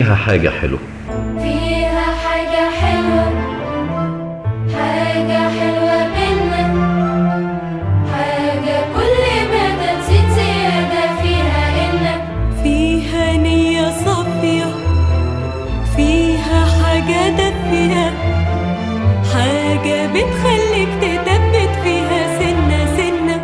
فيها حاجة حلوة فيها حاجة حلوة حاجة حلوة بينا حاجة كل ما تزيد زيادة فيها إنك فيها نية صافية فيها حاجة دافية حاجة بتخليك تثبت فيها سنة سنة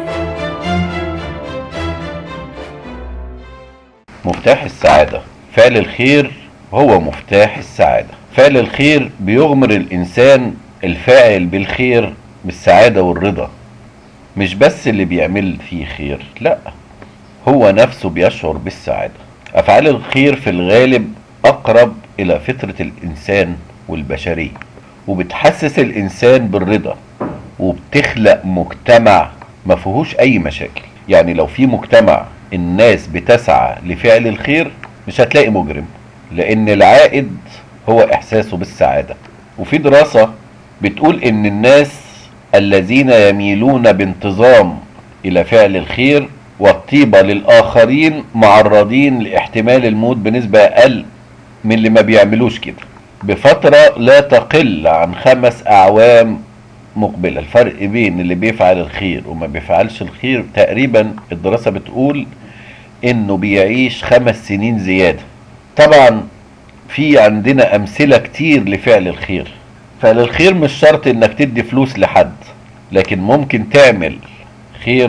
مفتاح السعادة فعل الخير هو مفتاح السعادة فعل الخير بيغمر الإنسان الفاعل بالخير بالسعادة والرضا مش بس اللي بيعمل فيه خير لا هو نفسه بيشعر بالسعادة أفعال الخير في الغالب أقرب إلى فطرة الإنسان والبشرية وبتحسس الإنسان بالرضا وبتخلق مجتمع ما فيهوش أي مشاكل يعني لو في مجتمع الناس بتسعى لفعل الخير مش هتلاقي مجرم لأن العائد هو إحساسه بالسعادة وفي دراسة بتقول إن الناس الذين يميلون بانتظام إلى فعل الخير والطيبة للآخرين معرضين لاحتمال الموت بنسبة أقل من اللي ما بيعملوش كده بفترة لا تقل عن خمس أعوام مقبلة الفرق بين اللي بيفعل الخير وما بيفعلش الخير تقريبا الدراسة بتقول انه بيعيش خمس سنين زيادة طبعا في عندنا امثلة كتير لفعل الخير فعل الخير مش شرط انك تدي فلوس لحد لكن ممكن تعمل خير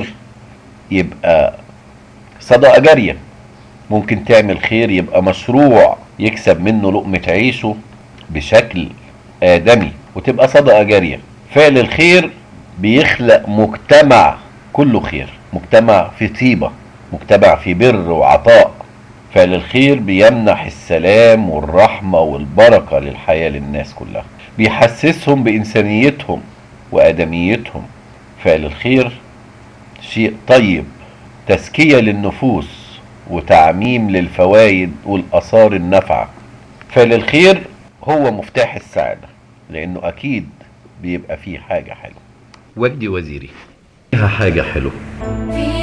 يبقى صدقة جارية ممكن تعمل خير يبقى مشروع يكسب منه لقمة عيشه بشكل آدمي وتبقى صدقة جارية فعل الخير بيخلق مجتمع كله خير مجتمع في طيبة مجتمع في بر وعطاء فعل الخير بيمنح السلام والرحمة والبركة للحياة للناس كلها بيحسسهم بإنسانيتهم وآدميتهم فعل الخير شيء طيب تزكية للنفوس وتعميم للفوائد والآثار النافعة فعل الخير هو مفتاح السعادة لأنه أكيد بيبقى فيه حاجة حلوة وجدي وزيري فيها حاجة حلوة فيها